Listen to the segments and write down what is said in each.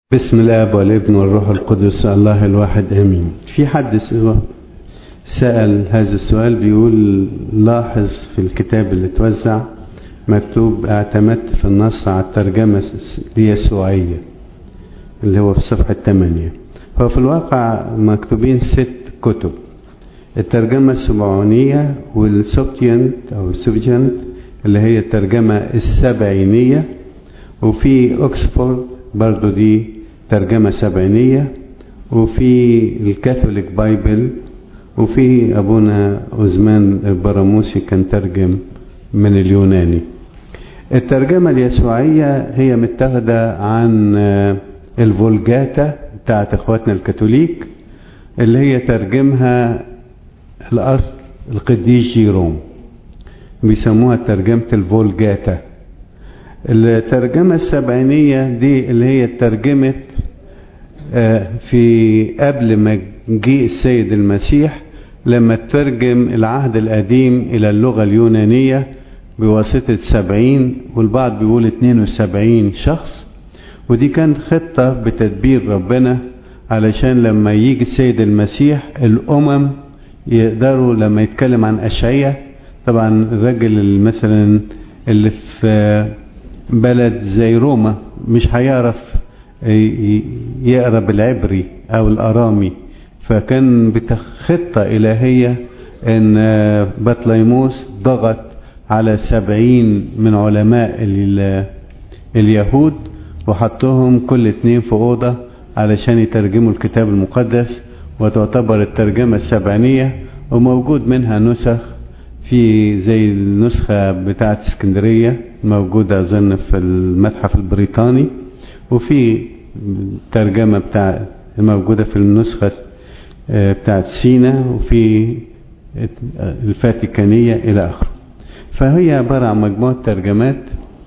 بسم الاب والابن والروح القدس الله الواحد امين في حد سأل هذا السؤال بيقول لاحظ في الكتاب اللي اتوزع مكتوب اعتمدت في النص على الترجمة اليسوعية اللي هو في صفحة 8 هو في الواقع مكتوبين ست كتب الترجمة السبعونية والسبتينت أو السبتينت اللي هي الترجمة السبعينية وفي أكسفورد برضو دي ترجمة سبعينية وفي الكاثوليك بايبل وفي أبونا عثمان البراموسي كان ترجم من اليوناني الترجمة اليسوعية هي متاخدة عن الفولجاتا بتاعت اخواتنا الكاثوليك اللي هي ترجمها الأصل القديس جيروم بيسموها ترجمة الفولجاتا الترجمة السبعينية دي اللي هي ترجمت في قبل ما جيء السيد المسيح لما ترجم العهد القديم إلى اللغة اليونانية بواسطة سبعين والبعض بيقول اتنين وسبعين شخص ودي كانت خطة بتدبير ربنا علشان لما يجي السيد المسيح الأمم يقدروا لما يتكلم عن أشعية طبعا الراجل مثلا اللي في بلد زي روما مش هيعرف يقرا بالعبري او الارامي فكان بخطة الهية ان بطليموس ضغط على سبعين من علماء اليهود وحطهم كل اتنين في اوضة علشان يترجموا الكتاب المقدس وتعتبر الترجمة السبعينية وموجود منها نسخ في زي النسخة بتاعت اسكندرية موجودة أظن في المتحف البريطاني وفي ترجمة بتاع موجودة في النسخة بتاعت سينا وفي الفاتيكانية إلى آخره فهي عبارة عن مجموعة ترجمات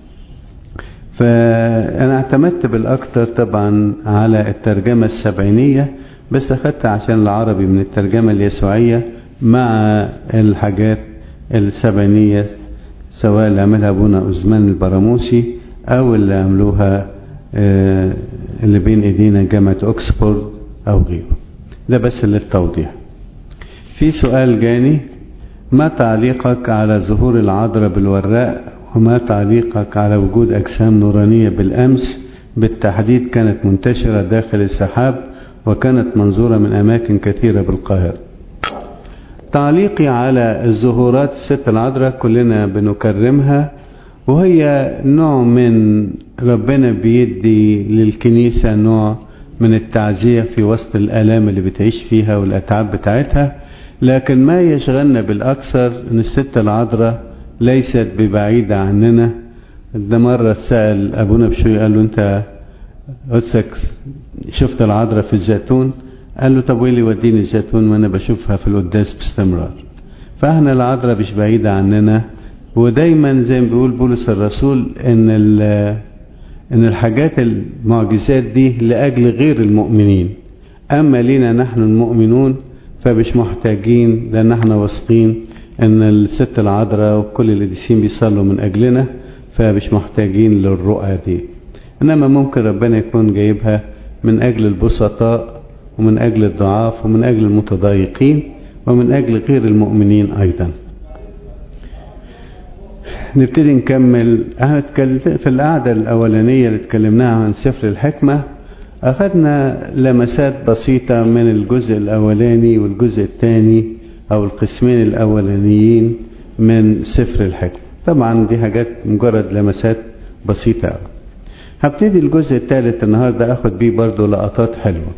فأنا اعتمدت بالأكثر طبعا على الترجمة السبعينية بس أخدت عشان العربي من الترجمة اليسوعية مع الحاجات السبعينية سواء اللي عملها أبونا عثمان البراموسي أو اللي عملوها اللي بين ايدينا جامعة اوكسفورد او غيره ده بس للتوضيح في سؤال جاني ما تعليقك على ظهور العذراء بالوراق وما تعليقك على وجود اجسام نورانية بالامس بالتحديد كانت منتشرة داخل السحاب وكانت منظورة من اماكن كثيرة بالقاهرة تعليقي على الظهورات الست العذراء كلنا بنكرمها وهي نوع من ربنا بيدي للكنيسة نوع من التعزية في وسط الآلام اللي بتعيش فيها والأتعاب بتاعتها لكن ما يشغلنا بالأكثر أن الست العذراء ليست ببعيدة عننا ده مرة سأل أبونا بشوي قال له أنت قدسك شفت العذراء في الزيتون قال له طب وإيه اللي يوديني الزيتون وأنا بشوفها في القداس باستمرار فاحنا العذراء مش بعيدة عننا ودايما زي ما بيقول بولس الرسول ان ان الحاجات المعجزات دي لاجل غير المؤمنين اما لينا نحن المؤمنون فمش محتاجين لان احنا واثقين ان الست العذراء وكل القديسين بيصلوا من اجلنا فمش محتاجين للرؤى دي انما ممكن ربنا يكون جايبها من اجل البسطاء ومن اجل الضعاف ومن اجل المتضايقين ومن اجل غير المؤمنين ايضا نبتدي نكمل في القعدة الأولانية اللي اتكلمناها عن سفر الحكمة أخذنا لمسات بسيطة من الجزء الأولاني والجزء الثاني أو القسمين الأولانيين من سفر الحكمة طبعا دي حاجات مجرد لمسات بسيطة هبتدي الجزء الثالث النهاردة أخذ بيه برضو لقطات حلوة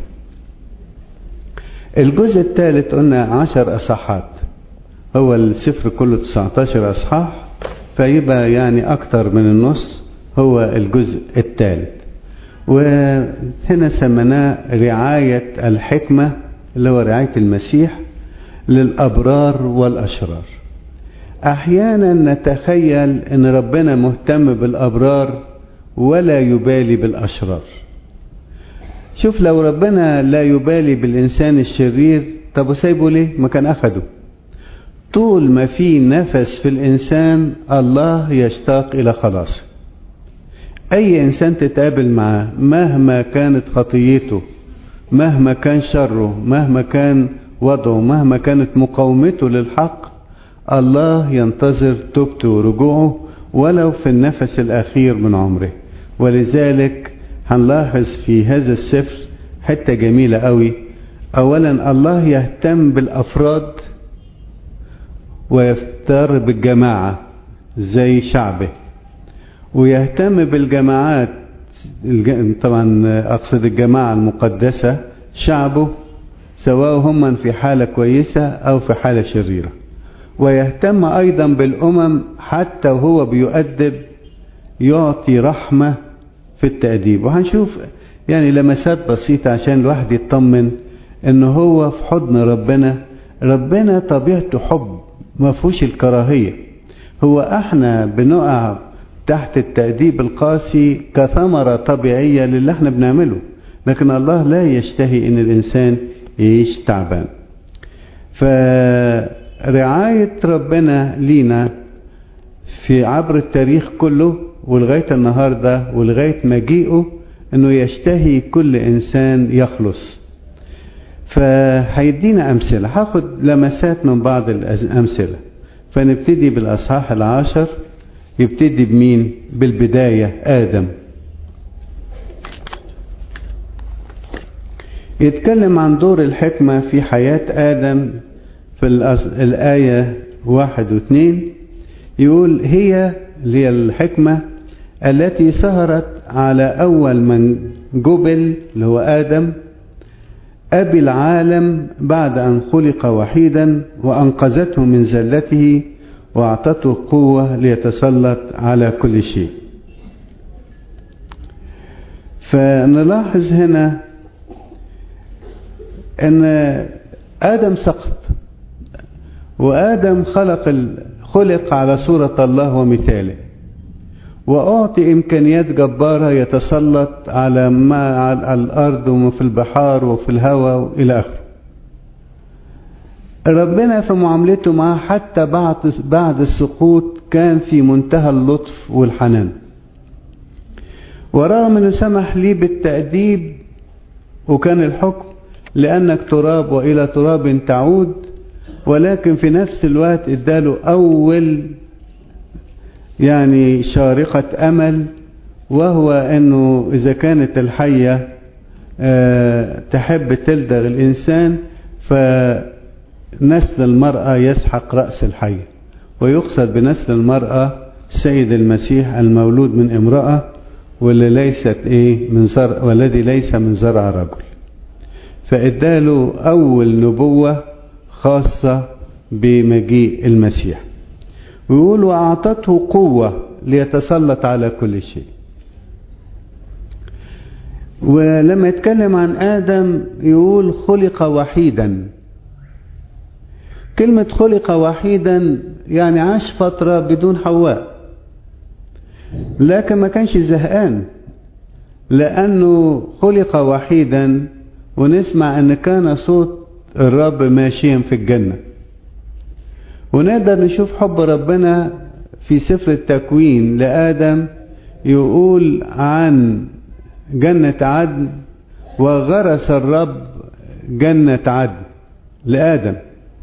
الجزء الثالث قلنا عشر أصحات هو السفر كله 19 أصحاح فيبقى يعني أكتر من النص هو الجزء الثالث وهنا سمناه رعاية الحكمة اللي هو رعاية المسيح للأبرار والأشرار أحيانا نتخيل أن ربنا مهتم بالأبرار ولا يبالي بالأشرار شوف لو ربنا لا يبالي بالإنسان الشرير طب وسايبه ليه ما كان أخده طول ما في نفس في الإنسان الله يشتاق إلى خلاصه أي إنسان تتقابل معاه مهما كانت خطيته مهما كان شره مهما كان وضعه مهما كانت مقاومته للحق الله ينتظر توبته ورجوعه ولو في النفس الأخير من عمره ولذلك هنلاحظ في هذا السفر حتة جميلة قوي أولا الله يهتم بالأفراد ويفتر بالجماعة زي شعبه ويهتم بالجماعات طبعا أقصد الجماعة المقدسة شعبه سواء هم في حالة كويسة أو في حالة شريرة ويهتم أيضا بالأمم حتى وهو بيؤدب يعطي رحمة في التأديب وهنشوف يعني لمسات بسيطة عشان الواحد يطمن ان هو في حضن ربنا ربنا طبيعته حب ما فيهوش الكراهية هو احنا بنقع تحت التأديب القاسي كثمرة طبيعية للي احنا بنعمله لكن الله لا يشتهي ان الانسان يعيش تعبان فرعاية ربنا لينا في عبر التاريخ كله ولغاية النهاردة ولغاية مجيئه انه يشتهي كل انسان يخلص فهيدينا امثلة هاخد لمسات من بعض الامثلة فنبتدي بالاصحاح العاشر يبتدي بمين بالبداية ادم يتكلم عن دور الحكمة في حياة آدم في الآية واحد واثنين يقول هي اللي الحكمة التي سهرت على أول من جبل اللي هو آدم أبي العالم بعد أن خلق وحيدا وأنقذته من زلته وأعطته قوة ليتسلط على كل شيء فنلاحظ هنا أن آدم سقط وآدم خلق خلق على صورة الله ومثاله وأعطي إمكانيات جبارة يتسلط على ما على الأرض وفي البحار وفي الهواء إلى آخره ربنا في معاملته معه حتى بعد بعد السقوط كان في منتهى اللطف والحنان ورغم انه سمح لي بالتأديب وكان الحكم لأنك تراب وإلى تراب تعود ولكن في نفس الوقت اداله أول يعني شارقة أمل وهو أنه إذا كانت الحية أه تحب تلدغ الإنسان فنسل المرأة يسحق رأس الحية ويقصد بنسل المرأة سيد المسيح المولود من امرأة واللي ليست ايه من زرع والذي ليس من زرع رجل فاداله اول نبوة خاصة بمجيء المسيح ويقول وأعطته قوة ليتسلط على كل شيء ولما يتكلم عن آدم يقول خلق وحيدا كلمة خلق وحيدا يعني عاش فترة بدون حواء لكن ما كانش زهقان لأنه خلق وحيدا ونسمع أن كان صوت الرب ماشيا في الجنة ونقدر نشوف حب ربنا في سفر التكوين لآدم يقول عن جنة عدن وغرس الرب جنة عدن لآدم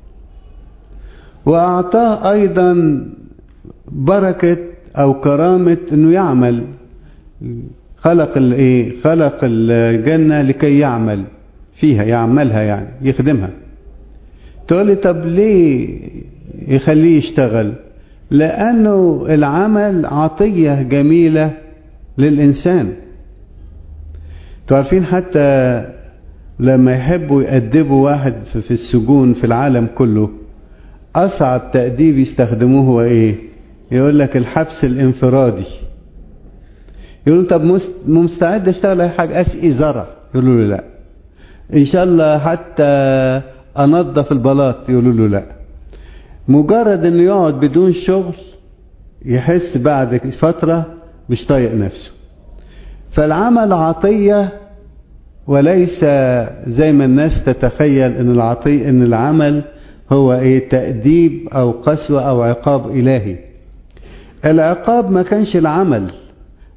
وأعطاه أيضا بركة أو كرامة أنه يعمل خلق الايه خلق الجنة لكي يعمل فيها يعملها يعني يخدمها تقول لي طب ليه يخليه يشتغل لأنه العمل عطية جميلة للإنسان تعرفين حتى لما يحبوا يأدبوا واحد في السجون في العالم كله أصعب تأديب يستخدموه هو إيه يقول لك الحبس الانفرادي يقولوا طب مستعد اشتغل اي حاجة اسقي زرع يقولوا له لا ان شاء الله حتى انظف البلاط يقولوا له لا مجرد انه يقعد بدون شغل يحس بعد فترة مش طايق نفسه فالعمل عطية وليس زي ما الناس تتخيل ان العطية ان العمل هو ايه تأديب او قسوة او عقاب الهي العقاب ما كانش العمل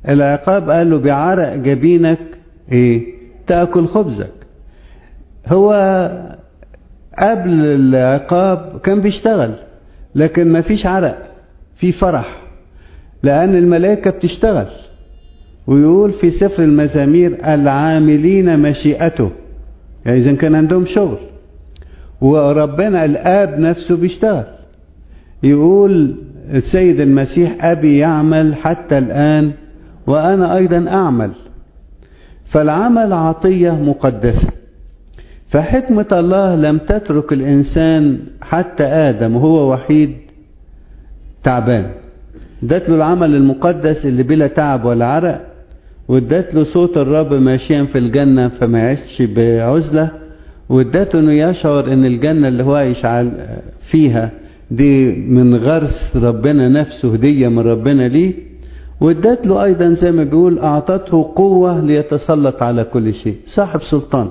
العقاب قال له بعرق جبينك ايه تأكل خبزك هو قبل العقاب كان بيشتغل لكن ما فيش عرق في فرح لأن الملائكة بتشتغل ويقول في سفر المزامير العاملين مشيئته يعني إذا كان عندهم شغل وربنا الآب نفسه بيشتغل يقول السيد المسيح أبي يعمل حتى الآن وأنا أيضا أعمل فالعمل عطية مقدسة فحكمة الله لم تترك الإنسان حتى آدم وهو وحيد تعبان ادت له العمل المقدس اللي بلا تعب ولا عرق وادت له صوت الرب ماشيا في الجنة فما يعيش بعزلة وادته انه يشعر ان الجنة اللي هو عايش فيها دي من غرس ربنا نفسه هدية من ربنا ليه وادت له ايضا زي ما بيقول اعطته قوة ليتسلط على كل شيء صاحب سلطان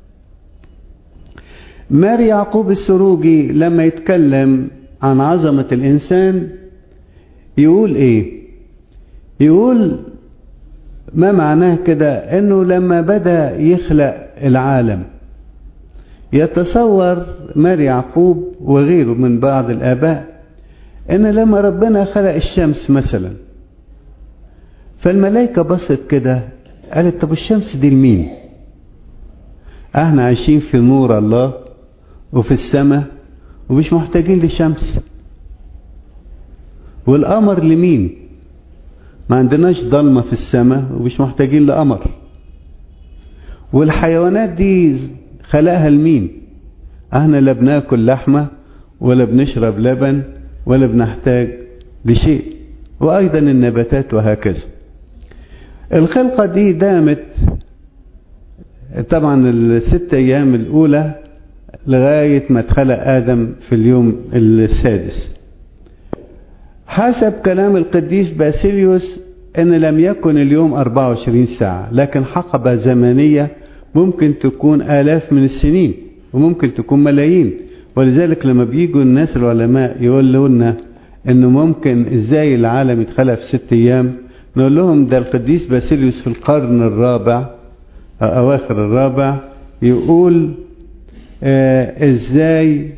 ماري يعقوب السروجي لما يتكلم عن عظمة الانسان يقول ايه يقول ما معناه كده انه لما بدأ يخلق العالم يتصور ماري يعقوب وغيره من بعض الآباء ان لما ربنا خلق الشمس مثلا فالملائكة بصت كده قالت طب الشمس دي لمين احنا عايشين في نور الله وفي السماء ومش محتاجين للشمس والقمر لمين ما عندناش ضلمة في السماء ومش محتاجين لقمر والحيوانات دي خلقها لمين احنا لا بناكل لحمة ولا بنشرب لبن ولا بنحتاج لشيء وايضا النباتات وهكذا الخلقة دي دامت طبعا الست ايام الاولى لغاية ما اتخلق ادم في اليوم السادس حسب كلام القديس باسيليوس ان لم يكن اليوم 24 ساعة لكن حقبة زمنية ممكن تكون آلاف من السنين وممكن تكون ملايين ولذلك لما بيجوا الناس العلماء يقولوا لنا انه ممكن ازاي العالم يتخلق في ست ايام نقول لهم ده القديس باسيليوس في القرن الرابع اواخر الرابع يقول آه ازاي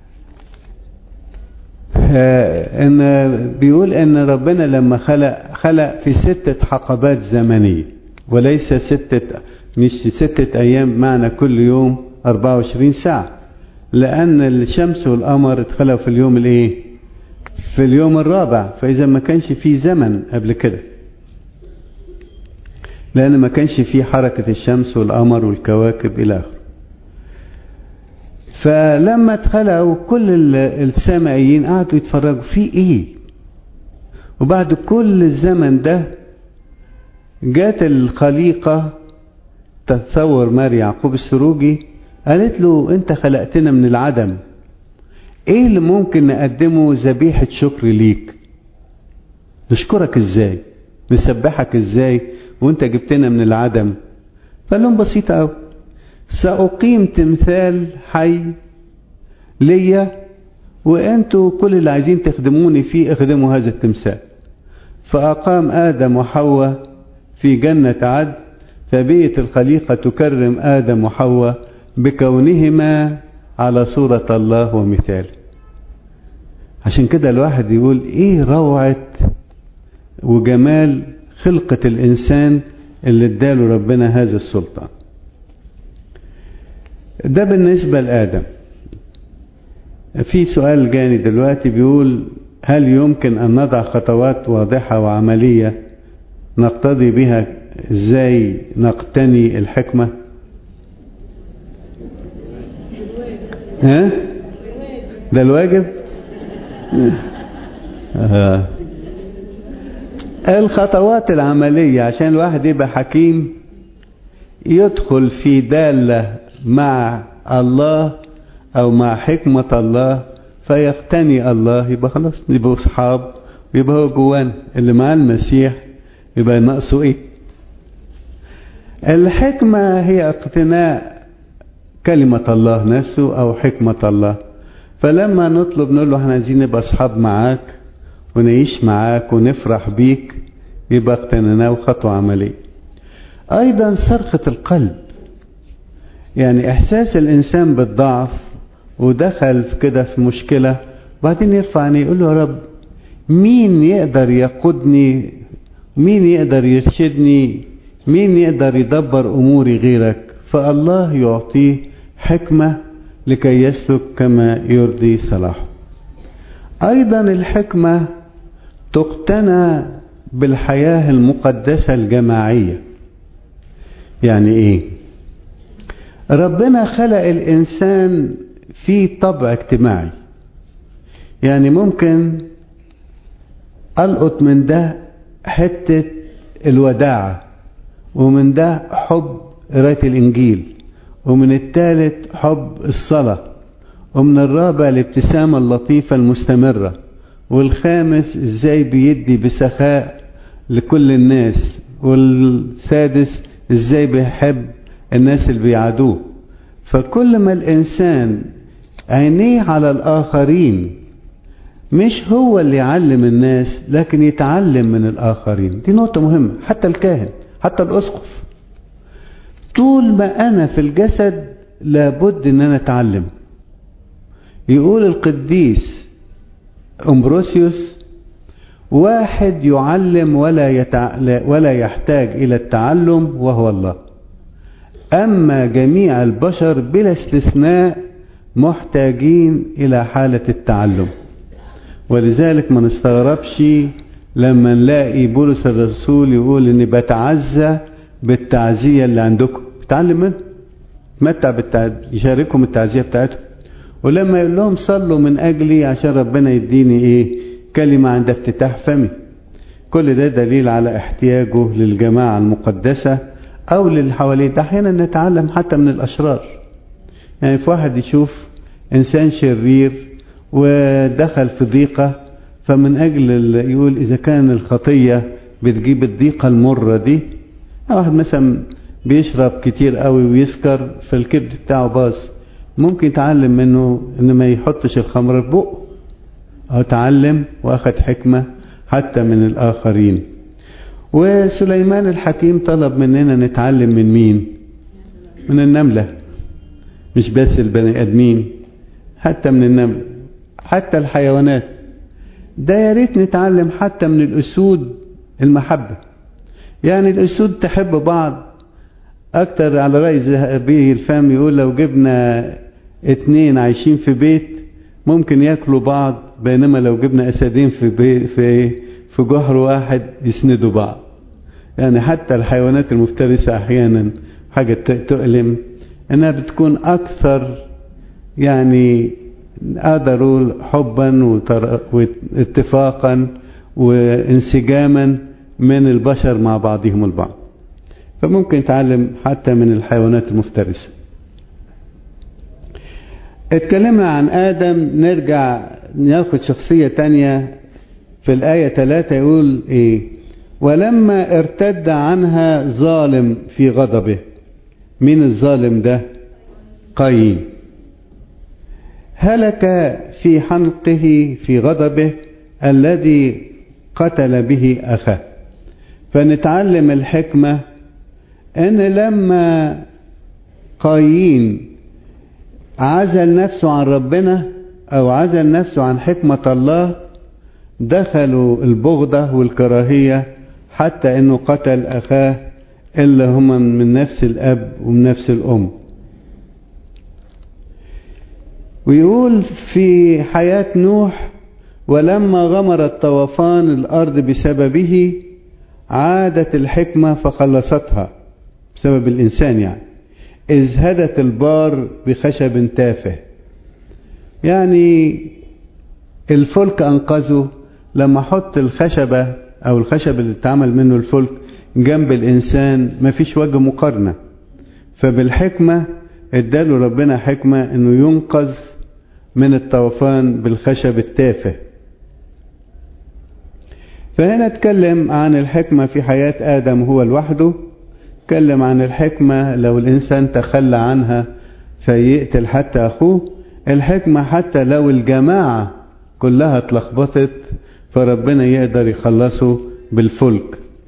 آه ان بيقول ان ربنا لما خلق خلق في ستة حقبات زمنية وليس ستة مش ستة ايام معنى كل يوم 24 ساعة لان الشمس والقمر اتخلقوا في اليوم الايه في اليوم الرابع فاذا ما كانش في زمن قبل كده لان ما كانش في حركة الشمس والقمر والكواكب الى اخره فلما اتخلقوا كل السمائيين قعدوا يتفرجوا في ايه وبعد كل الزمن ده جات الخليقة تتصور ماري يعقوب السروجي قالت له انت خلقتنا من العدم ايه اللي ممكن نقدمه ذبيحة شكر ليك نشكرك ازاي نسبحك ازاي وانت جبتنا من العدم فقال لهم بسيطة قوي سأقيم تمثال حي ليا وانتوا كل اللي عايزين تخدموني فيه اخدموا هذا التمثال فأقام آدم وحواء في جنة عدن فبيت الخليقة تكرم آدم وحواء بكونهما على صورة الله ومثاله عشان كده الواحد يقول ايه روعة وجمال خلقة الإنسان اللي اداله ربنا هذا السلطان ده بالنسبة لآدم في سؤال جاني دلوقتي بيقول هل يمكن أن نضع خطوات واضحة وعملية نقتضي بها ازاي نقتني الحكمة ها ده الواجب آه. الخطوات العملية عشان الواحد يبقى حكيم يدخل في دالة مع الله او مع حكمة الله فيقتني الله يبقى خلاص يبقى اصحاب يبقى هو جوان اللي مع المسيح يبقى ناقصه ايه الحكمة هي اقتناء كلمة الله نفسه او حكمة الله فلما نطلب نقول له احنا عايزين نبقى اصحاب معاك ونعيش معاك ونفرح بيك يبقى اقتنيناه خطوة عملية أيضا صرخة القلب يعني إحساس الإنسان بالضعف ودخل كده في مشكلة بعدين يرفع عينيه يقول له يا رب مين يقدر يقودني مين يقدر يرشدني مين يقدر يدبر أموري غيرك فالله يعطيه حكمة لكي يسلك كما يرضي صلاحه أيضا الحكمة تقتنى بالحياة المقدسة الجماعية يعني إيه ربنا خلق الإنسان في طبع اجتماعي يعني ممكن ألقط من ده حتة الوداعة ومن ده حب قراية الإنجيل ومن الثالث حب الصلاة ومن الرابع الابتسامة اللطيفة المستمرة والخامس ازاي بيدي بسخاء لكل الناس والسادس ازاي بيحب الناس اللي بيعادوه فكل ما الإنسان عينيه على الآخرين مش هو اللي يعلم الناس لكن يتعلم من الآخرين دي نقطة مهمة حتى الكاهن حتى الأسقف طول ما أنا في الجسد لابد أن أنا أتعلم يقول القديس أمبروسيوس واحد يعلم ولا, يتع... ولا يحتاج إلى التعلم وهو الله أما جميع البشر بلا استثناء محتاجين إلى حالة التعلم ولذلك ما نستغربش لما نلاقي بولس الرسول يقول اني بتعزى بالتعزية اللي عندكم بتعلم منه تمتع بالتع... يشاركهم التعزية بتاعتهم ولما يقول لهم صلوا من اجلي عشان ربنا يديني ايه كلمة عند افتتاح فمي كل ده دليل على احتياجه للجماعة المقدسة او للي حواليه ده احيانا نتعلم حتى من الاشرار يعني في واحد يشوف انسان شرير ودخل في ضيقة فمن أجل يقول إذا كان الخطية بتجيب الضيقة المرة دي واحد مثلا بيشرب كتير قوي ويسكر فالكبد بتاعه باظ ممكن يتعلم منه ان ما يحطش الخمر في بقه او تعلم واخد حكمة حتى من الاخرين وسليمان الحكيم طلب مننا نتعلم من مين من النملة مش بس البني ادمين حتى من النملة حتى الحيوانات ده يا ريت نتعلم حتى من الأسود المحبة يعني الأسود تحب بعض أكتر على رأي ذهبي الفهم يقول لو جبنا اتنين عايشين في بيت ممكن ياكلوا بعض بينما لو جبنا أسدين في بيت في في جحر واحد يسندوا بعض يعني حتى الحيوانات المفترسة أحيانا حاجة تؤلم إنها بتكون أكثر يعني قدروا حبا واتفاقا وانسجاما من البشر مع بعضهم البعض فممكن نتعلم حتى من الحيوانات المفترسة اتكلمنا عن آدم نرجع ناخد شخصية تانية في الآية 3 يقول ايه ولما ارتد عنها ظالم في غضبه مين الظالم ده قايين هلك في حنقه في غضبه الذي قتل به أخاه فنتعلم الحكمة أن لما قايين عزل نفسه عن ربنا أو عزل نفسه عن حكمة الله دخلوا البغضة والكراهية حتى أنه قتل أخاه إلا هما من نفس الأب ومن نفس الأم ويقول في حياة نوح ولما غمر الطوفان الأرض بسببه عادت الحكمة فخلصتها بسبب الإنسان يعني إذ هدت البار بخشب تافه يعني الفلك أنقذه لما حط الخشبة أو الخشب اللي اتعمل منه الفلك جنب الإنسان مفيش وجه مقارنة فبالحكمة اداله ربنا حكمة انه ينقذ من الطوفان بالخشب التافه فهنا اتكلم عن الحكمة في حياة آدم هو لوحده اتكلم عن الحكمة لو الإنسان تخلى عنها فيقتل حتى أخوه الحكمة حتى لو الجماعة كلها اتلخبطت فربنا يقدر يخلصه بالفلك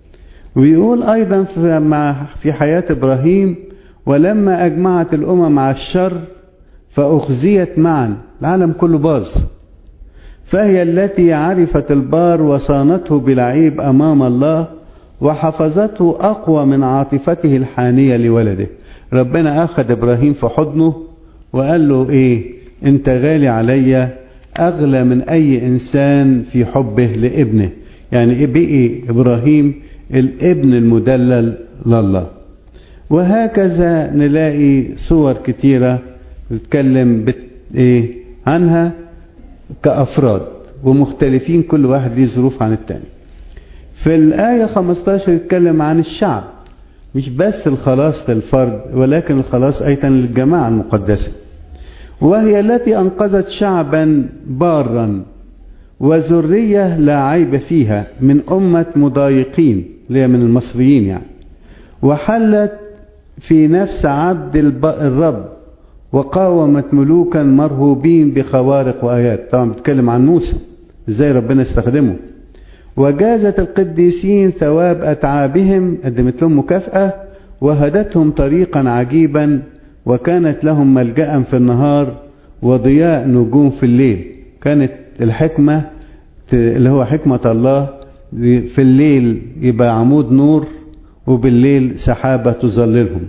ويقول أيضا في, مع في حياة إبراهيم ولما أجمعت الأمم على الشر فأخزيت معا العالم كله باظ فهي التي عرفت البار وصانته بالعيب أمام الله وحفظته أقوى من عاطفته الحانية لولده ربنا أخذ إبراهيم في حضنه وقال له إيه أنت غالي عليا أغلى من أي إنسان في حبه لابنه يعني بقي إبراهيم الابن المدلل لله وهكذا نلاقي صور كتيرة بتتكلم بت... إيه عنها كأفراد ومختلفين كل واحد ليه ظروف عن التاني في الآية 15 يتكلم عن الشعب مش بس الخلاص للفرد ولكن الخلاص أيضا للجماعة المقدسة وهي التي أنقذت شعبا بارا وذرية لا عيب فيها من أمة مضايقين اللي هي من المصريين يعني وحلت في نفس عبد الرب وقاومت ملوكا مرهوبين بخوارق وآيات طبعا بتكلم عن موسى ازاي ربنا استخدمه وجازت القديسين ثواب أتعابهم قدمت لهم مكافأة وهدتهم طريقا عجيبا وكانت لهم ملجأ في النهار وضياء نجوم في الليل كانت الحكمة اللي هو حكمة الله في الليل يبقى عمود نور وبالليل سحابة تظللهم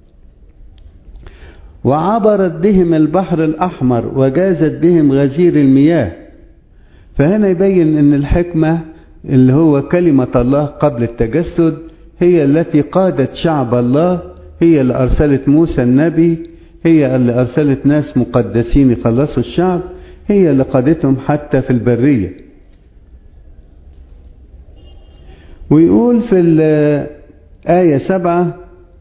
وعبرت بهم البحر الأحمر وجازت بهم غزير المياه فهنا يبين أن الحكمة اللي هو كلمة الله قبل التجسد هي التي قادت شعب الله هي اللي أرسلت موسى النبي هي اللي أرسلت ناس مقدسين يخلصوا الشعب هي اللي قادتهم حتى في البرية ويقول في الآية سبعة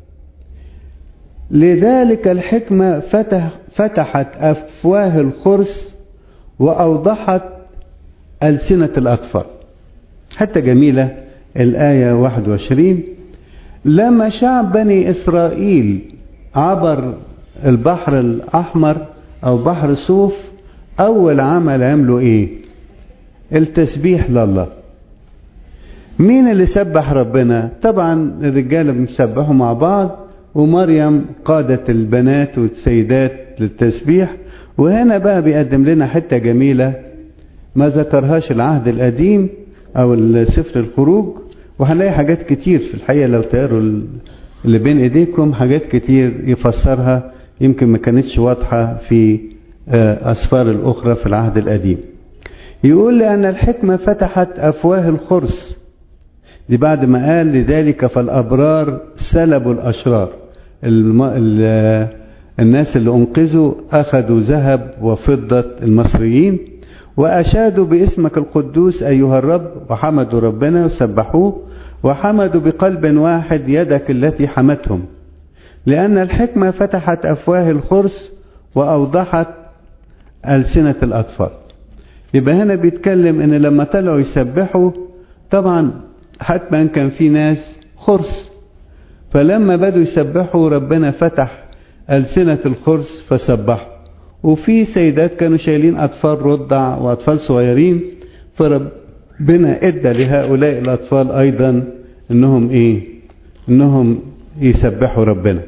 لذلك الحكمة فتح فتحت أفواه الخرس وأوضحت ألسنة الأطفال حتى جميلة الآية 21 لما شعب بني إسرائيل عبر البحر الأحمر أو بحر صوف أول عمل عملوا إيه التسبيح لله مين اللي سبح ربنا طبعا الرجالة بيسبحوا مع بعض ومريم قادت البنات والسيدات للتسبيح وهنا بقى بيقدم لنا حتة جميلة ما ذكرهاش العهد القديم او سفر الخروج وهنلاقي حاجات كتير في الحقيقة لو تقروا اللي بين ايديكم حاجات كتير يفسرها يمكن ما كانتش واضحة في أسفار الأخرى في العهد القديم يقول لأن الحكمة فتحت أفواه الخرس دي بعد ما قال لذلك فالأبرار سلبوا الأشرار الم... ال... الناس اللي أنقذوا أخذوا ذهب وفضة المصريين وأشادوا باسمك القدوس أيها الرب وحمدوا ربنا وسبحوه وحمدوا بقلب واحد يدك التي حمتهم لأن الحكمة فتحت أفواه الخرس وأوضحت ألسنة الأطفال يبقى هنا بيتكلم إن لما طلعوا يسبحوا طبعا حتما كان في ناس خرس فلما بدوا يسبحوا ربنا فتح ألسنة الخرس فسبحوا وفي سيدات كانوا شايلين أطفال رضع وأطفال صغيرين فربنا إدى لهؤلاء الأطفال أيضا إنهم إيه إنهم يسبحوا ربنا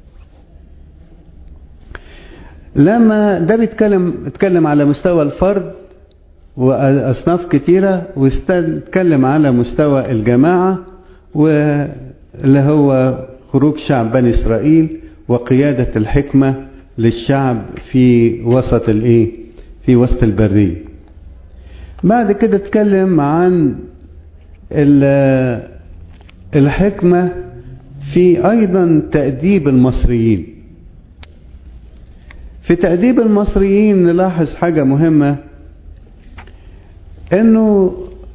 لما ده بيتكلم اتكلم على مستوى الفرد وأصناف كتيرة واتكلم على مستوى الجماعة واللي هو خروج شعب بني إسرائيل وقيادة الحكمة للشعب في وسط الايه في وسط البرية بعد كده اتكلم عن الحكمة في أيضا تأديب المصريين في تأديب المصريين نلاحظ حاجة مهمة انه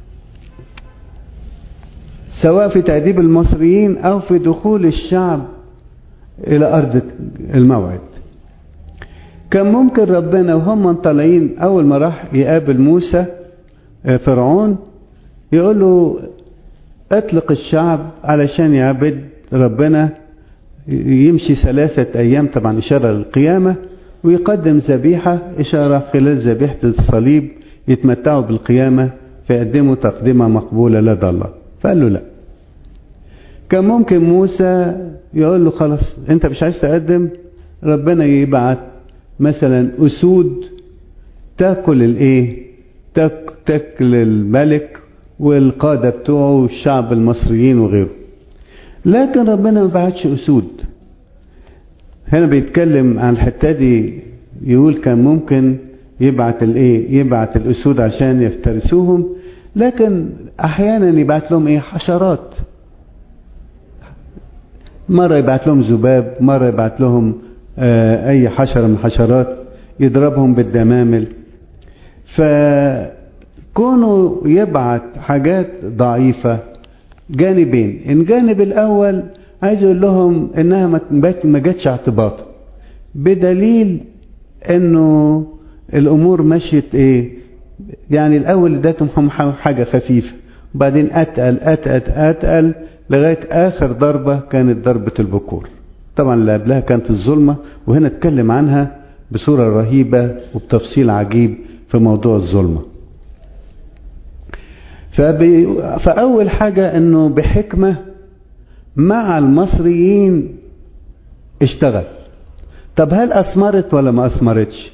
سواء في تأديب المصريين او في دخول الشعب الى ارض الموعد كان ممكن ربنا وهم طالعين اول ما راح يقابل موسى فرعون يقول له اطلق الشعب علشان يعبد ربنا يمشي ثلاثة ايام طبعا اشارة للقيامة ويقدم ذبيحة اشارة خلال ذبيحة الصليب يتمتعوا بالقيامة فيقدموا تقدمة مقبولة لدى الله فقال له لا كان ممكن موسى يقول له خلاص انت مش عايز تقدم ربنا يبعت مثلا اسود تاكل الايه تاك تاكل الملك والقاده بتوعه والشعب المصريين وغيره لكن ربنا ما بعتش اسود هنا بيتكلم عن الحته دي يقول كان ممكن يبعت الايه يبعت الاسود عشان يفترسوهم لكن احيانا يبعت لهم ايه حشرات مرة يبعت لهم ذباب مرة يبعت لهم آه أي حشرة من الحشرات يضربهم بالدمامل فكونه يبعت حاجات ضعيفة جانبين الجانب الأول عايز يقول لهم إنها ما جاتش اعتباطا بدليل إنه الأمور مشيت إيه يعني الأول ادتهم حاجة خفيفة وبعدين أتقل أتقل أتقل لغاية آخر ضربة كانت ضربة البكور طبعا اللي قبلها كانت الظلمة وهنا اتكلم عنها بصورة رهيبة وبتفصيل عجيب في موضوع الظلمة فبي... فأول حاجة أنه بحكمة مع المصريين اشتغل طب هل أثمرت ولا ما أثمرتش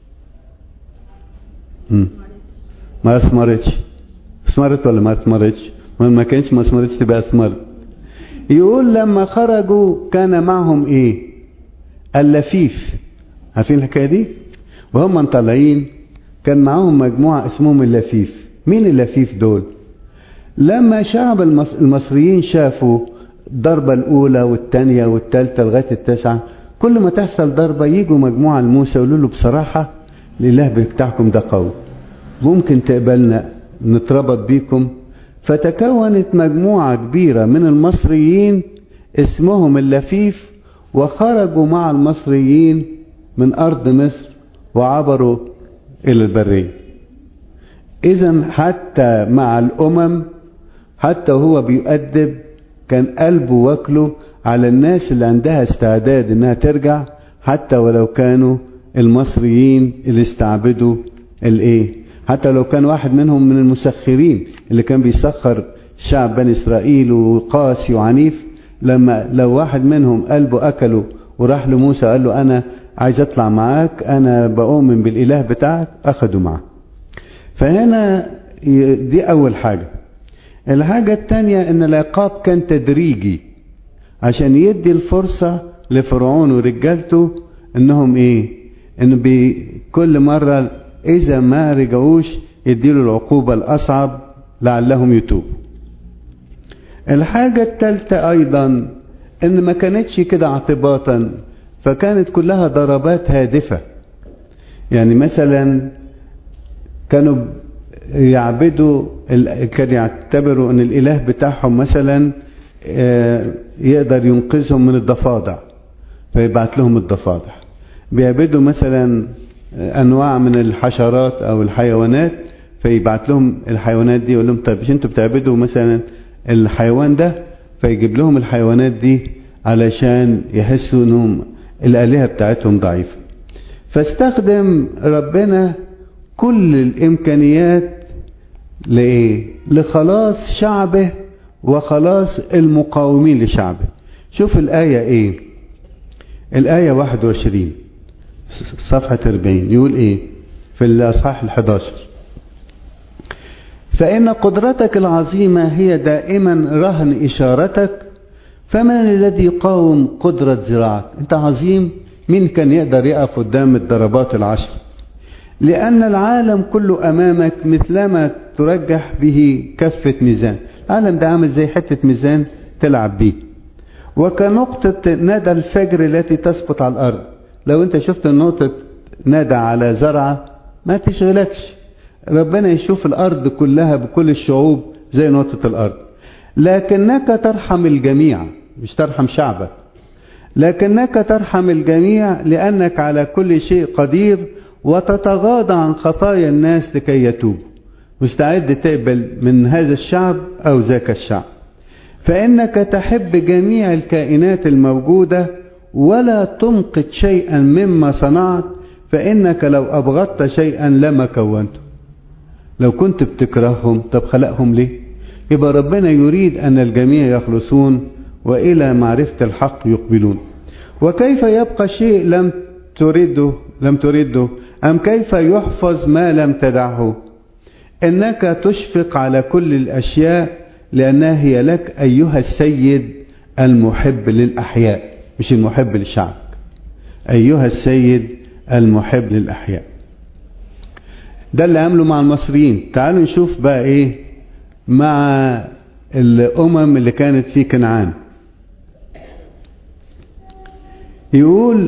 ما أثمرتش أثمرت ولا ما أثمرتش ما كانش ما أثمرتش تبقى أثمرت يقول لما خرجوا كان معهم ايه اللفيف عارفين الحكايه دي وهم طالعين كان معاهم مجموعه اسمهم اللفيف مين اللفيف دول لما شعب المصريين شافوا الضربة الأولى والثانية والثالثة لغاية التاسعة كل ما تحصل ضربة يجوا مجموعة لموسى يقولوا له بصراحة الإله بتاعكم ده قوي ممكن تقبلنا نتربط بيكم فتكونت مجموعة كبيرة من المصريين اسمهم اللفيف وخرجوا مع المصريين من أرض مصر وعبروا إلى البرية إذا حتى مع الأمم حتى هو بيؤدب كان قلبه واكله على الناس اللي عندها استعداد انها ترجع حتى ولو كانوا المصريين اللي استعبدوا الايه حتى لو كان واحد منهم من المسخرين اللي كان بيسخر شعب بني اسرائيل وقاسي وعنيف لما لو واحد منهم قلبه اكله وراح لموسى قال له انا عايز اطلع معاك انا بؤمن بالاله بتاعك اخده معاه فهنا دي اول حاجه الحاجه الثانيه ان العقاب كان تدريجي عشان يدي الفرصه لفرعون ورجالته انهم ايه ان بكل مره إذا ما رجعوش يديله العقوبة الأصعب لعلهم يتوبوا الحاجة الثالثة أيضا إن ما كانتش كده اعتباطا فكانت كلها ضربات هادفة يعني مثلا كانوا يعبدوا كانوا يعتبروا ان الاله بتاعهم مثلا يقدر ينقذهم من الضفادع فيبعت لهم الضفادع بيعبدوا مثلا انواع من الحشرات او الحيوانات فيبعت لهم الحيوانات دي يقول لهم طيب مش انتوا بتعبدوا مثلا الحيوان ده فيجيب لهم الحيوانات دي علشان يحسوا انهم الالهه بتاعتهم ضعيفه فاستخدم ربنا كل الامكانيات لايه لخلاص شعبه وخلاص المقاومين لشعبه شوف الايه ايه الايه 21 صفحة 40 يقول ايه في الاصحاح ال11 فإن قدرتك العظيمة هي دائما رهن إشارتك فمن الذي يقاوم قدرة زراعك أنت عظيم مين كان يقدر يقف قدام الضربات العشر لأن العالم كله أمامك مثلما ترجح به كفة ميزان العالم ده عامل زي حتة ميزان تلعب بيه وكنقطة ندى الفجر التي تسقط على الأرض لو انت شفت نقطة ندى على زرعة ما تشغلكش ربنا يشوف الأرض كلها بكل الشعوب زي نقطة الأرض لكنك ترحم الجميع مش ترحم شعبك لكنك ترحم الجميع لأنك على كل شيء قدير وتتغاضى عن خطايا الناس لكي يتوبوا مستعد تقبل من هذا الشعب أو ذاك الشعب فإنك تحب جميع الكائنات الموجودة ولا تمقت شيئا مما صنعت فإنك لو أبغضت شيئا لما كونته لو كنت بتكرههم طب خلقهم ليه يبقى ربنا يريد أن الجميع يخلصون وإلى معرفة الحق يقبلون وكيف يبقى شيء لم ترده لم ترده أم كيف يحفظ ما لم تدعه إنك تشفق على كل الأشياء لأنها هي لك أيها السيد المحب للأحياء مش المحب للشعب أيها السيد المحب للأحياء ده اللي عمله مع المصريين تعالوا نشوف بقى إيه مع الأمم اللي كانت في كنعان يقول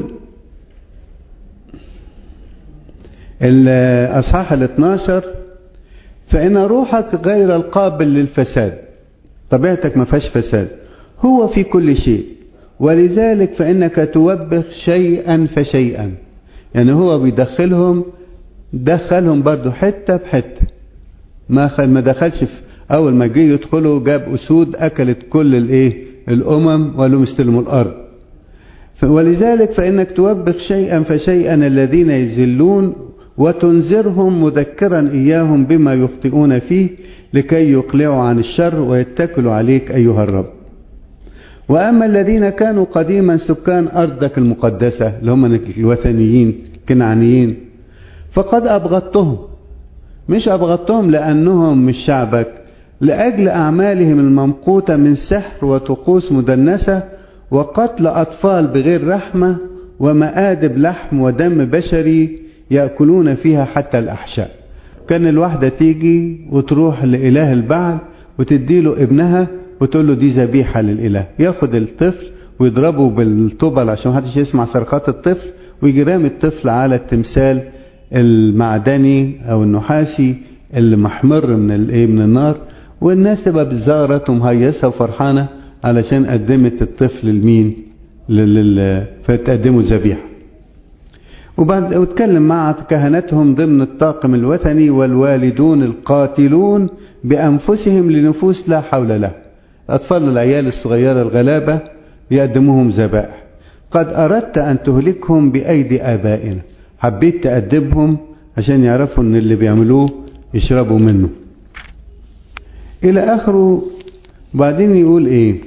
الأصحاح ال 12 فإن روحك غير القابل للفساد طبيعتك ما فيهاش فساد هو في كل شيء ولذلك فإنك توبخ شيئا فشيئا يعني هو بيدخلهم دخلهم برضو حتة بحتة ما ما دخلش في أول ما جه يدخلوا جاب أسود أكلت كل الإيه الأمم وقالوا استلموا الأرض ولذلك فإنك توبخ شيئا فشيئا الذين يزلون وتنذرهم مذكرا إياهم بما يخطئون فيه لكي يقلعوا عن الشر ويتكلوا عليك أيها الرب وأما الذين كانوا قديما سكان أرضك المقدسة اللي هم الوثنيين كنعانيين فقد أبغضتهم مش أبغضتهم لأنهم مش شعبك لأجل أعمالهم الممقوتة من سحر وطقوس مدنسة وقتل أطفال بغير رحمة ومآدب لحم ودم بشري يأكلون فيها حتى الأحشاء كان الواحدة تيجي وتروح لإله البعل وتديله ابنها وتقول له دي ذبيحة للإله ياخد الطفل ويضربه بالطبل عشان محدش يسمع صرخات الطفل ويجي رامي الطفل على التمثال المعدني أو النحاسي اللي محمر من الايه من النار والناس تبقى بتزغرط ومهيصة وفرحانة علشان قدمت الطفل لمين لل... فتقدموا ذبيحه وبعد واتكلم مع كهنتهم ضمن الطاقم الوثني والوالدون القاتلون بأنفسهم لنفوس لا حول له أطفال العيال الصغيرة الغلابة يقدموهم ذبائح قد أردت أن تهلكهم بأيدي آبائنا حبيت تأدبهم عشان يعرفوا أن اللي بيعملوه يشربوا منه إلى آخره بعدين يقول إيه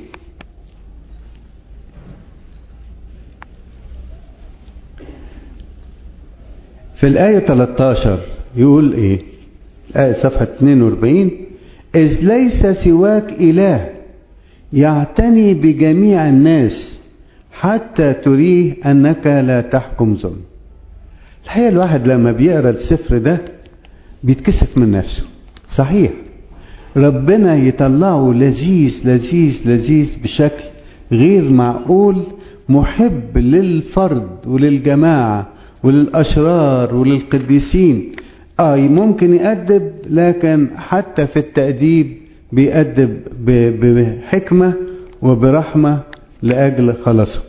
في الآية 13 يقول إيه آية صفحة 42 إذ ليس سواك إله يعتني بجميع الناس حتى تريه أنك لا تحكم ظلم الحقيقة الواحد لما بيقرأ السفر ده بيتكسف من نفسه صحيح ربنا يطلعه لذيذ لذيذ لذيذ بشكل غير معقول محب للفرد وللجماعه وللأشرار وللقديسين آه ممكن يأدب لكن حتى في التأديب بيأدب بحكمة وبرحمة لأجل خلاصه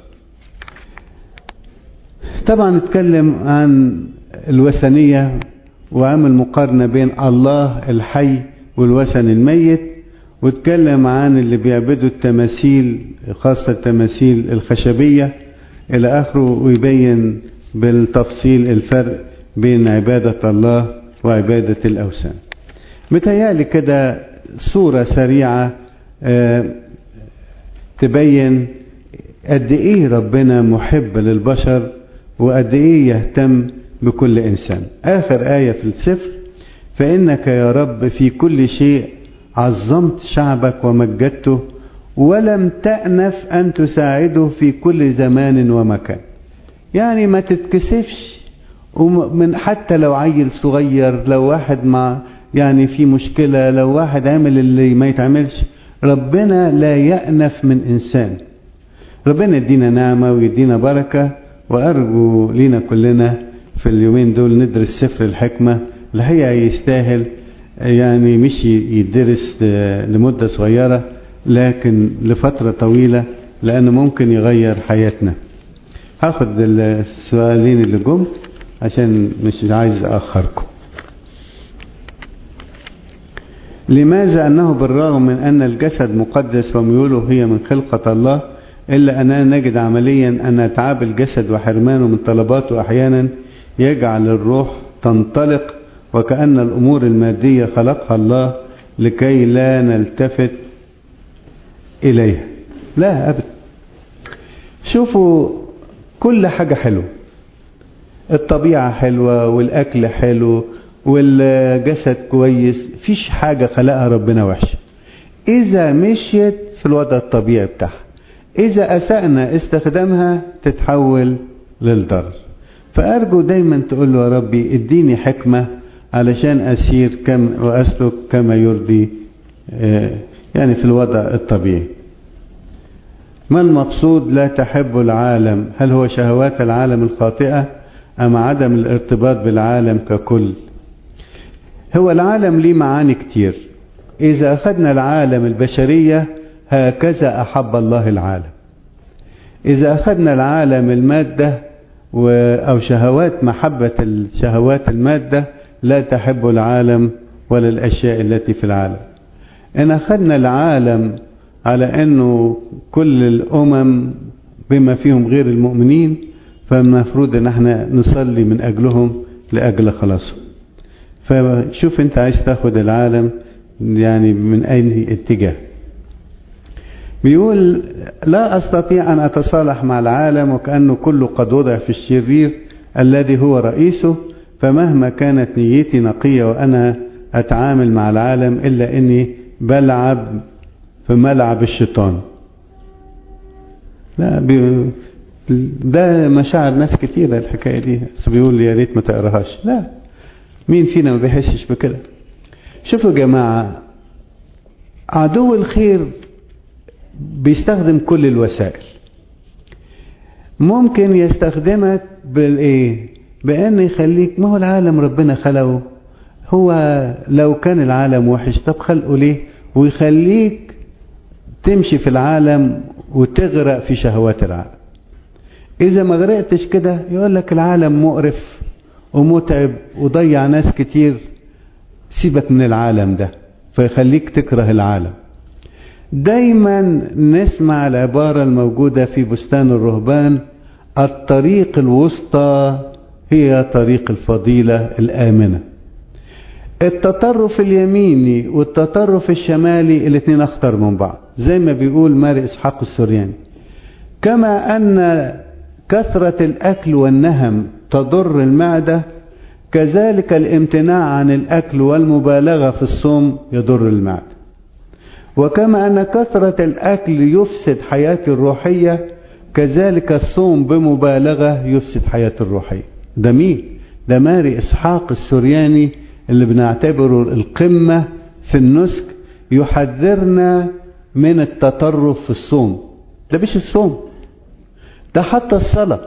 طبعا نتكلم عن الوثنية وعمل مقارنة بين الله الحي والوثن الميت واتكلم عن اللي بيعبدوا التماثيل خاصة التماثيل الخشبية إلى آخره ويبين بالتفصيل الفرق بين عبادة الله وعبادة الأوثان متهيألي كده صورة سريعة تبين قد إيه ربنا محب للبشر وقد إيه يهتم بكل إنسان آخر آية في السفر فإنك يا رب في كل شيء عظمت شعبك ومجدته ولم تأنف أن تساعده في كل زمان ومكان يعني ما تتكسفش ومن حتى لو عيل صغير لو واحد مع يعني في مشكلة لو واحد عمل اللي ما يتعملش ربنا لا يأنف من إنسان ربنا يدينا نعمة ويدينا بركة وأرجو لينا كلنا في اليومين دول ندرس سفر الحكمة الحقيقة يستاهل يعني مش يدرس لمدة صغيرة لكن لفترة طويلة لأنه ممكن يغير حياتنا هاخد السؤالين اللي جم عشان مش عايز أأخركم لماذا أنه بالرغم من أن الجسد مقدس وميوله هي من خلقة الله إلا أننا نجد عمليا أن أتعاب الجسد وحرمانه من طلباته أحيانا يجعل الروح تنطلق وكأن الأمور المادية خلقها الله لكي لا نلتفت إليها لا أبدا شوفوا كل حاجة حلوة الطبيعة حلوة والأكل حلو والجسد كويس فيش حاجة خلقها ربنا وحشة إذا مشيت في الوضع الطبيعي بتاعها إذا أسأنا استخدامها تتحول للضرر فأرجو دايما تقول له يا ربي اديني حكمة علشان أسير كم وأسلك كما يرضي يعني في الوضع الطبيعي ما المقصود لا تحب العالم هل هو شهوات العالم الخاطئة أم عدم الارتباط بالعالم ككل هو العالم ليه معاني كتير إذا أخذنا العالم البشرية هكذا أحب الله العالم إذا أخذنا العالم المادة أو شهوات محبة الشهوات المادة لا تحب العالم ولا الأشياء التي في العالم إن أخذنا العالم على أنه كل الأمم بما فيهم غير المؤمنين فالمفروض أن احنا نصلي من أجلهم لأجل خلاصهم فشوف أنت عايز تاخد العالم يعني من أي اتجاه بيقول لا أستطيع أن أتصالح مع العالم وكأنه كله قد وضع في الشرير الذي هو رئيسه فمهما كانت نيتي نقية وأنا أتعامل مع العالم إلا أني بلعب في ملعب الشيطان لا بي... ده مشاعر ناس كتيرة الحكاية دي بس بيقول لي يا ريت ما تقراهاش لا مين فينا ما بيحسش بكده شوفوا يا جماعة عدو الخير بيستخدم كل الوسائل ممكن يستخدمك بالايه بان يخليك ما هو العالم ربنا خلقه هو لو كان العالم وحش طب خلقه ليه ويخليك تمشي في العالم وتغرق في شهوات العالم اذا ما غرقتش كده يقول لك العالم مقرف ومتعب وضيع ناس كتير سيبك من العالم ده فيخليك تكره العالم دايما نسمع العبارة الموجودة في بستان الرهبان الطريق الوسطى هي طريق الفضيلة الآمنة التطرف اليميني والتطرف الشمالي الاثنين اخطر من بعض زي ما بيقول ماري اسحاق السورياني كما ان كثرة الاكل والنهم تضر المعدة كذلك الامتناع عن الاكل والمبالغة في الصوم يضر المعدة وكما ان كثرة الاكل يفسد حياتي الروحية كذلك الصوم بمبالغة يفسد حياتي الروحية ده مين ده ماري اسحاق السورياني اللي بنعتبره القمة في النسك يحذرنا من التطرف في الصوم ده مش الصوم ده حتى الصلاة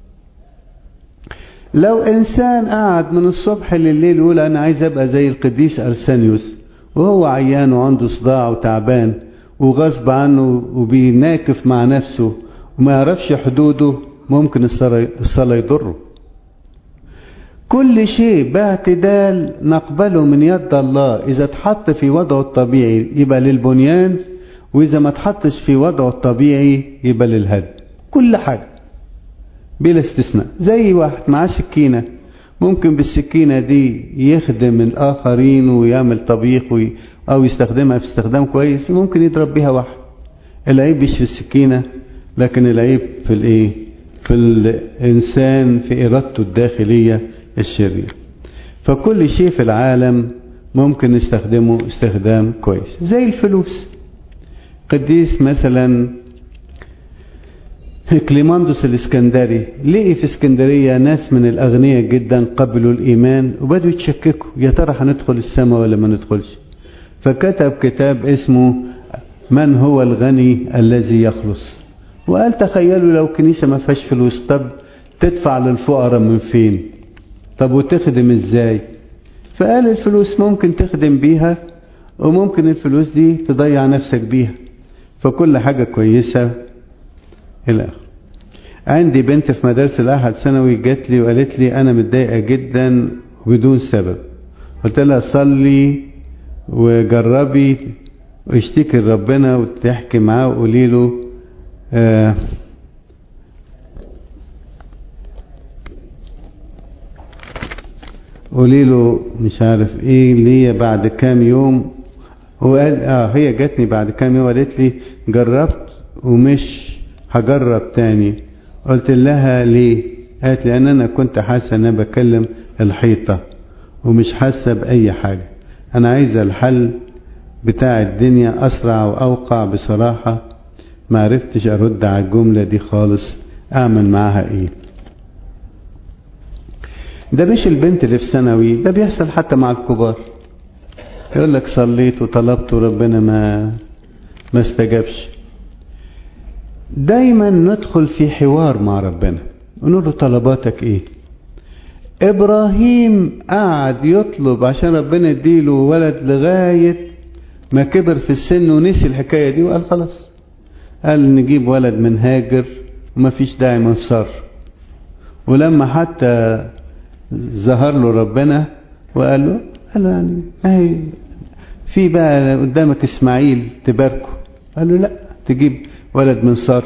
لو إنسان قاعد من الصبح لليل يقول أنا عايز أبقى زي القديس أرسانيوس وهو عيان وعنده صداع وتعبان وغصب عنه وبيناكف مع نفسه وما يعرفش حدوده ممكن الصلاة يضره كل شيء باعتدال نقبله من يد الله إذا اتحط في وضعه الطبيعي يبقى للبنيان وإذا ما اتحطش في وضعه الطبيعي يبقى للهدم كل حاجة بلا استثناء زي واحد معاه سكينة ممكن بالسكينة دي يخدم الآخرين ويعمل طبيخ وي أو يستخدمها في استخدام كويس ممكن يضرب بيها واحد العيب مش في السكينة لكن العيب في الايه في الإنسان في إرادته الداخلية الشرير فكل شيء في العالم ممكن نستخدمه استخدام كويس زي الفلوس قديس مثلا كليماندوس الاسكندري لقي في اسكندرية ناس من الأغنياء جدا قبلوا الإيمان وبدوا يتشككوا يا ترى هندخل السماء ولا ما ندخلش فكتب كتاب اسمه من هو الغني الذي يخلص وقال تخيلوا لو كنيسة ما فيهاش فلوس طب تدفع للفقراء من فين طب وتخدم ازاي فقال الفلوس ممكن تخدم بيها وممكن الفلوس دي تضيع نفسك بيها فكل حاجة كويسة إلى آخره عندي بنت في مدارس الأحد ثانوي جات لي وقالت لي أنا متضايقة جدا بدون سبب قلت لها صلي وجربي واشتكي لربنا وتحكي معاه وقولي له آه قولي له مش عارف ايه ليا بعد كام يوم هو قال اه هي جاتني بعد كام يوم قالت لي جربت ومش هجرب تاني قلت لها ليه قالت لان انا كنت حاسه ان انا بكلم الحيطه ومش حاسه باي حاجه انا عايزه الحل بتاع الدنيا اسرع واوقع بصراحه ما عرفتش ارد على الجمله دي خالص اعمل معاها ايه ده مش البنت اللي في ثانوي ده بيحصل حتى مع الكبار يقول لك صليت وطلبت وربنا ما ما استجابش دايما ندخل في حوار مع ربنا ونقول له طلباتك ايه ابراهيم قعد يطلب عشان ربنا يديله ولد لغاية ما كبر في السن ونسي الحكاية دي وقال خلاص قال نجيب ولد من هاجر وما فيش داعي منصر ولما حتى ظهر له ربنا وقال له قال له يعني اهي في بقى قدامك اسماعيل تباركه قال له لا تجيب ولد من صار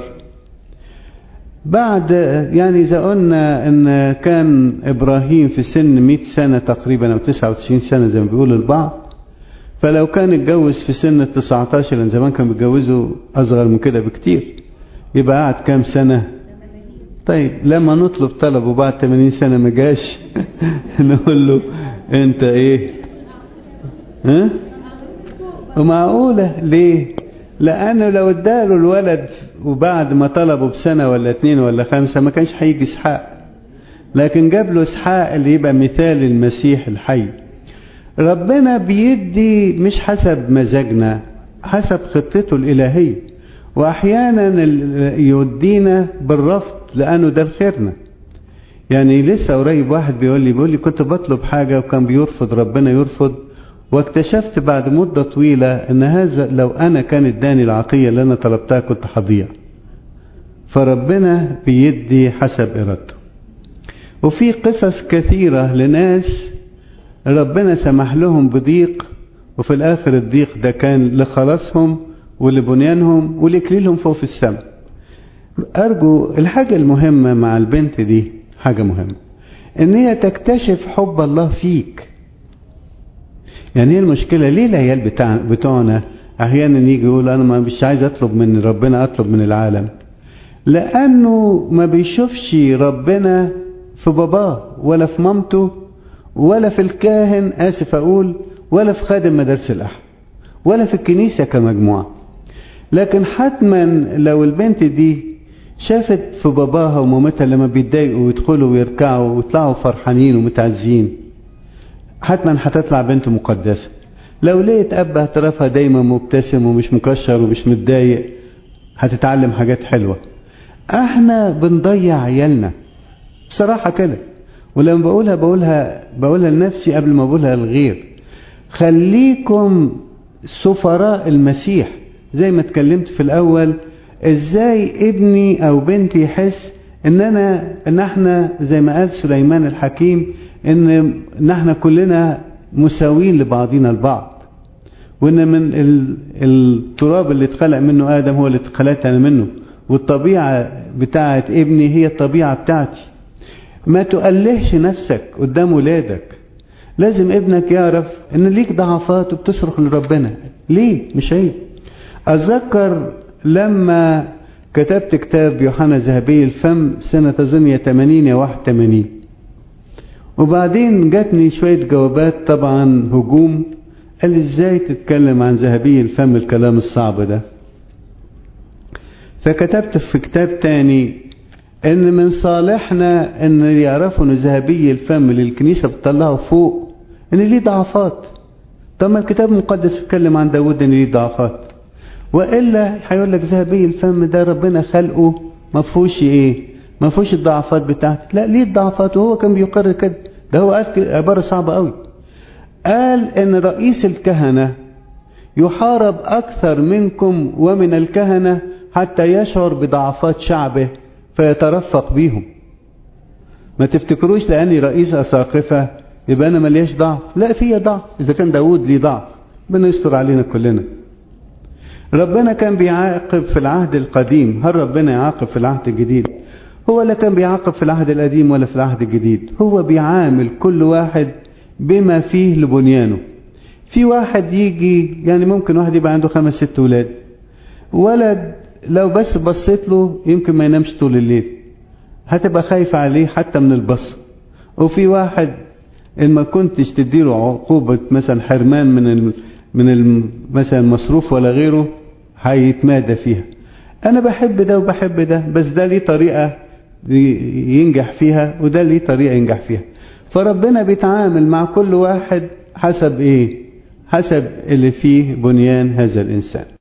بعد يعني إذا قلنا إن كان إبراهيم في سن 100 سنة تقريبا أو 99 سنة زي ما بيقول البعض فلو كان اتجوز في سن ال 19 لأن زمان كانوا بيتجوزوا أصغر من كده بكتير يبقى قعد كام سنة؟ طيب لما نطلب طلب وبعد 80 سنة ما جاش نقول له أنت إيه؟ ها؟ ومعقولة ليه؟ لأنه لو اداله الولد وبعد ما طلبه بسنة ولا اتنين ولا خمسة ما كانش هيجي اسحاق لكن جاب له اسحاق اللي يبقى مثال المسيح الحي ربنا بيدي مش حسب مزاجنا حسب خطته الإلهية وأحيانا يودينا بالرفض لأنه ده خيرنا يعني لسه قريب واحد بيقول لي بيقول لي كنت بطلب حاجة وكان بيرفض ربنا يرفض واكتشفت بعد مدة طويلة ان هذا لو انا كان اداني العطية اللي انا طلبتها كنت هضيع فربنا بيدي حسب ارادته وفي قصص كثيرة لناس ربنا سمح لهم بضيق وفي الاخر الضيق ده كان لخلاصهم ولبنيانهم ولإكليلهم فوق في السماء ارجو الحاجة المهمة مع البنت دي حاجة مهمة ان هي تكتشف حب الله فيك يعني هي المشكلة ليه العيال بتاع بتوعنا أحيانا يجي يقول أنا ما مش عايز أطلب من ربنا أطلب من العالم لأنه ما بيشوفش ربنا في باباه ولا في مامته ولا في الكاهن آسف أقول ولا في خادم مدارس الأحد ولا في الكنيسة كمجموعة لكن حتما لو البنت دي شافت في باباها ومامتها لما بيتضايقوا ويدخلوا ويركعوا ويطلعوا فرحانين ومتعزين حتما هتطلع بنت مقدسة لو لقيت أب اعترافها دايما مبتسم ومش مكشر ومش متضايق هتتعلم حاجات حلوة احنا بنضيع عيالنا بصراحة كده ولما بقولها بقولها بقولها لنفسي قبل ما بقولها للغير خليكم سفراء المسيح زي ما اتكلمت في الأول ازاي ابني او بنتي يحس ان انا ان احنا زي ما قال سليمان الحكيم ان ان احنا كلنا مساويين لبعضنا البعض وان من التراب اللي اتخلق منه ادم هو اللي اتخلقت انا منه والطبيعه بتاعه ابني هي الطبيعه بتاعتي ما تؤلهش نفسك قدام ولادك لازم ابنك يعرف ان ليك ضعفات وبتصرخ لربنا ليه مش عيب اتذكر لما كتبت كتاب يوحنا ذهبي الفم سنة أظن يا 80 يا 81 وبعدين جاتني شوية جوابات طبعا هجوم قال لي ازاي تتكلم عن ذهبي الفم الكلام الصعب ده فكتبت في كتاب تاني ان من صالحنا ان يعرفوا ان ذهبي الفم اللي الكنيسة بتطلعه فوق ان ليه ضعفات طب ما الكتاب المقدس يتكلم عن داود ان ليه ضعفات والا هيقول لك ذهبي الفم ده ربنا خلقه ما فيهوش ايه ما فيهوش الضعفات بتاعته لا ليه الضعفات وهو كان بيقرر كده ده هو قال عباره صعبه قوي قال ان رئيس الكهنه يحارب اكثر منكم ومن الكهنه حتى يشعر بضعفات شعبه فيترفق بيهم ما تفتكروش لاني رئيس اساقفه يبقى انا ملياش ضعف لا فيا ضعف اذا كان داود ليه ضعف ربنا يستر علينا كلنا ربنا كان بيعاقب في العهد القديم هل ربنا يعاقب في العهد الجديد هو لا كان بيعاقب في العهد القديم ولا في العهد الجديد هو بيعامل كل واحد بما فيه لبنيانه في واحد يجي يعني ممكن واحد يبقى عنده خمس ست ولاد ولد لو بس بصيت له يمكن ما ينامش طول الليل هتبقى خايف عليه حتى من البص وفي واحد ان ما كنتش تديله عقوبة مثلا حرمان من ال من ال مثلا المصروف ولا غيره هيتمادى فيها انا بحب ده وبحب ده بس ده ليه طريقة ينجح فيها وده ليه طريقة ينجح فيها فربنا بيتعامل مع كل واحد حسب ايه حسب اللي فيه بنيان هذا الانسان